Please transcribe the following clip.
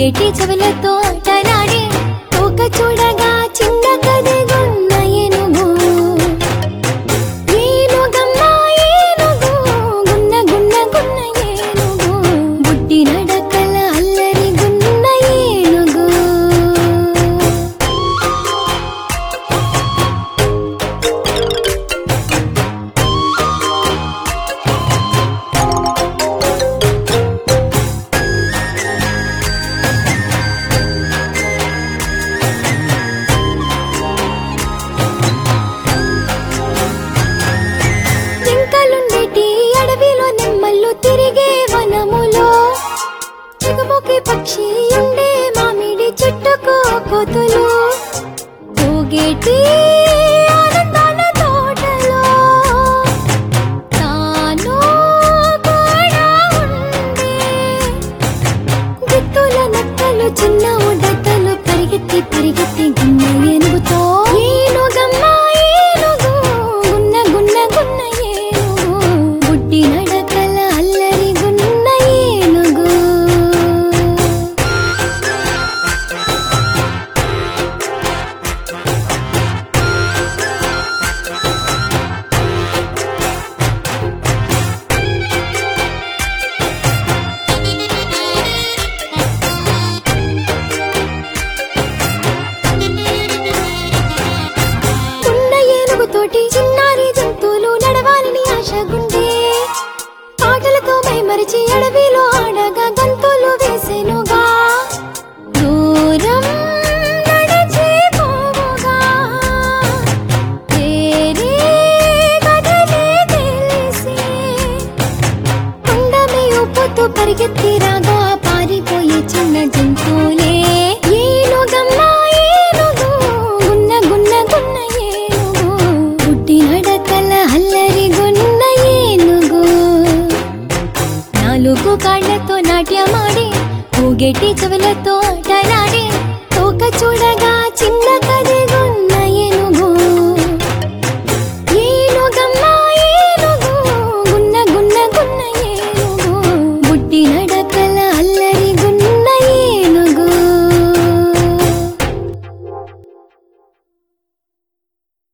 ఊగేటి చెవులతో ఆటలాడే తోక చూడగా చిన్న కదిగున్న ఏనుగు ఏనుగమ్మ ఏనుగు గున్న గున్న గున్న ఏనుగు బుడ్డి నడకల అల్లరి గున్న ఏనుగు జింకలుండేటి అడవిలో నెమ్మళ్ళు తిరిగే వనములో చిగుముకి పక్షి ఉండే మామిడి చెట్టుకు కోతులు ఊగేటి ఆనందాల తోటలో తాను కూడా ఉండే గిత్తుల నక్కలు చిన్న ఉడతలు పరిగెత్తి పరిగెత్తి గున్న ఏనుగుతో ఏనుగమ్మ ఏనుగు గున్న గున్న గున్న ఏనుగు బుడ్డి నడకల అల్లరి గున్న ఏనుగు ఉన్న ఏనుగుతోటి చిన్నారి జంతువులు నడవాలని ఆశగుండే ఆటలతో మైమరిచి అడవిలో ఆడగా గంతులు వేసెనుగా దూరం నడిచి పోవుగా తేరే కదలే తెలిసి కొండమే ఉప్పుతూ పరిగెత్తి రాగా పారిపోయే చిన్న జంతువులే ఏనుగమ్మ ఏనుగు గున్న గున్న గున్న ఏనుగు బుడ్డి నడకల అల్లరి గున్న ఏనుగు నాలుగు కాళ్లతో నాట్యమాడి ఊగేటి చెవులతో ఆట